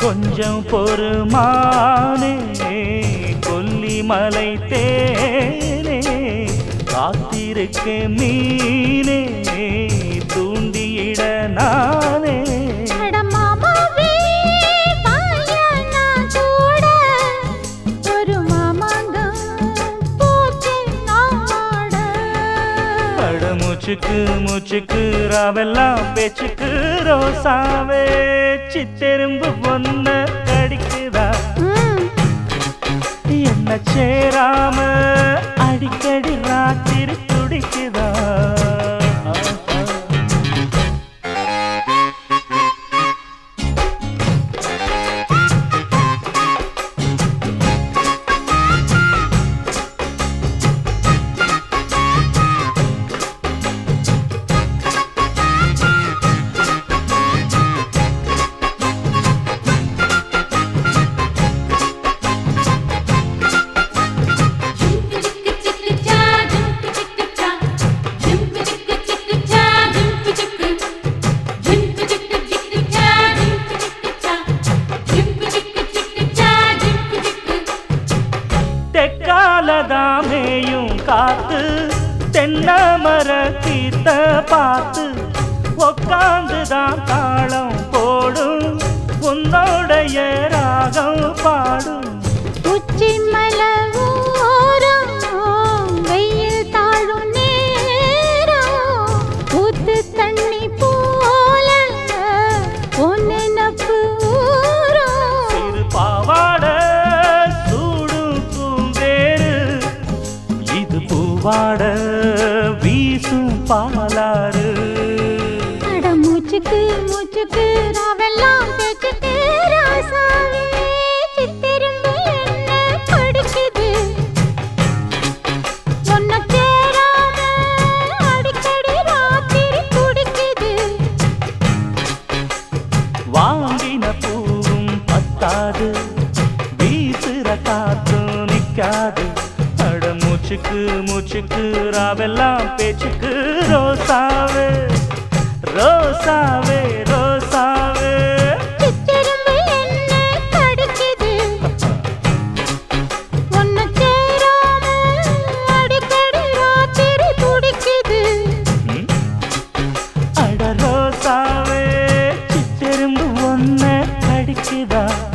கொஞ்சம் பொறுமானே கொல்லிமலை தேனே காத்திருக்க மீனே தூண்டியிட நானே அட மாமாவே வாயா நான் கூட ஒரு மாமாங்கம் போச்சு நாட அட மூச்சுக்கு மூச்சுக்கு ராவெல்லாம் பேச்சுக்கு ரோசாவே சித்தெரும்பு பொண்ண கடிக்குதா ம், என்ன சேராம அடிக்கடி ராத்திரி துடிக்குதா தெக்காலதாமேயும் காத்து தென்னமர கீத்த பார்த்து உக்காந்துதான் தாளம் போடும் உன்னோடைய ராகம் பாடும் உச்சி மலை ஓரம் வெயில் தாழும் நேரம் ஊத்து தண்ணி போல ஒன்னு நப்பு ஊரும் சிறு பாவாட சூடும் பூந்தேரு இது பூவாட வீசும் பாலாறு அட மூச்சுக்கு மூச்சுக்கு ராவெல்லாம் பேச்சுக்கு ராசாவே சித்திரும்பு என்ன படிக்குது ஒன்ன சேராம அடிக்கடி ராத்திரி குடிக்குது வாங்கின பூவும் பத்தாது வீசுற காத்தும் நிக்காது அட மூச்சுக்கு மூச்சுக்கு ராவெல்லாம் பேச்சுக்கு ரோசாவே ரோசாவே ரோசாவே சித்திரும்பு என்ன கடிக்குது ஒன்ன சேராம அடிக்கடி ராத்திரி துடிக்குது ம்? அட ரோசாவே சித்தெரும்பு ஒன்ன கடிக்குதா